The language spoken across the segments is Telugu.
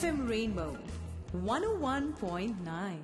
FM Rainbow 101.9.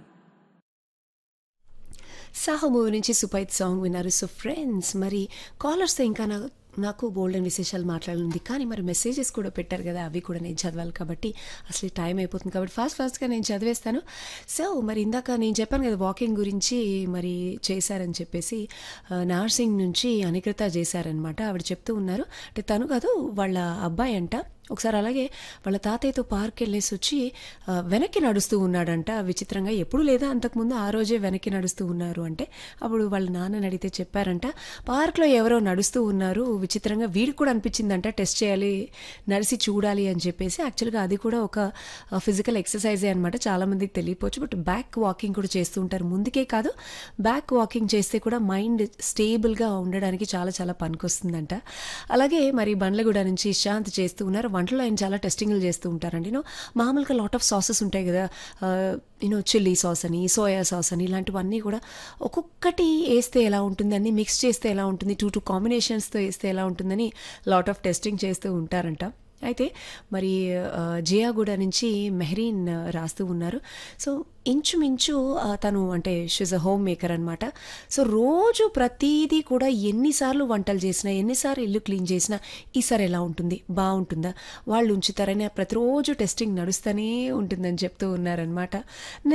సాహో మూవీ నుంచి సుపైత్ సాంగ్ విన్నారు సో ఫ్రెండ్స్ మరి కాలర్స్తో ఇంకా నా- నాకు గోల్డెన్ విశేషాలు మాట్లాడింది కానీ మరి మెసేజెస్ కూడా పెట్టారు కదా అవి కూడా నేను చదవాలి కాబట్టి అసలు టైం అయిపోతుంది కాబట్టి ఫాస్ట్ ఫాస్ట్గా నేను చదివేస్తాను సో మరి ఇందాక నేను చెప్పాను కదా వాకింగ్ గురించి మరి చేశారని చెప్పేసి ఆ, నార్సింగ్ నుంచి అనికృత చేశారనమాట ఆవిడ చెప్తూ ఉన్నారు అంటే తను కాదు వాళ్ళ అబ్బాయి అంట ఒకసారి అలాగే వాళ్ళ తాతయ్యతో పార్క్ వెళ్ళేసి వచ్చి ఆ, వెనక్కి నడుస్తూ ఉన్నాడంట విచిత్రంగా ఎప్పుడు లేదా అంతకుముందు ఆ రోజే వెనక్కి నడుస్తూ ఉన్నారు అంటే అప్పుడు వాళ్ళ నాన్నని అడిగితే చెప్పారంట పార్క్లో ఎవరో నడుస్తూ ఉన్నారు విచిత్రంగా వీడికి కూడా అనిపించిందంట టెస్ట్ చేయాలి నడిచి చూడాలి అని చెప్పేసి యాక్చువల్గా అది కూడా ఒక ఫిజికల్ ఎక్సర్సైజే అనమాట చాలామందికి తెలియపోవచ్చు బట్ బ్యాక్ వాకింగ్ కూడా చేస్తూ ఉంటారు ముందుకే కాదు బ్యాక్ వాకింగ్ చేస్తే కూడా మైండ్ స్టేబుల్గా ఉండడానికి చాలా చాలా పనికొస్తుందంట అలాగే మరి బండ్లగూడ నుంచి శాంత్ చేస్తూ ఉన్నారు వంటలో ఆయన చాలా టెస్టింగ్లు చేస్తూ ఉంటారండి యూనో మామూలుగా లాట్ ఆఫ్ సాసెస్ ఉంటాయి కదా యూనో చిల్లీ సాస్ అని సోయా సాస్ అని ఇలాంటివన్నీ కూడా ఒక్కొక్కటి వేస్తే ఎలా ఉంటుంది అన్ని మిక్స్ చేస్తే ఎలా ఉంటుంది టూ టూ కాంబినేషన్స్తో వేస్తే ఎలా ఉంటుందని లాట్ ఆఫ్ టెస్టింగ్ చేస్తూ ఉంటారంట అయితే మరి ఆ, జియాగూడ నుంచి మెహరీన్ ఆ, రాస్తూ ఉన్నారు సో ఇంచుమించు ఆ, తను అంటే షీజ్ అ హోమ్ మేకర్ అనమాట సో రోజు ప్రతిదీ కూడా ఎన్నిసార్లు వంటలు చేసినా ఎన్నిసార్లు ఇల్లు క్లీన్ చేసినా ఈసారి ఎలా ఉంటుంది బాగుంటుందా వాళ్ళు ఉంచుతారని ప్రతిరోజు టెస్టింగ్ నడుస్తూనే ఉంటుందని చెప్తూ ఉన్నారనమాట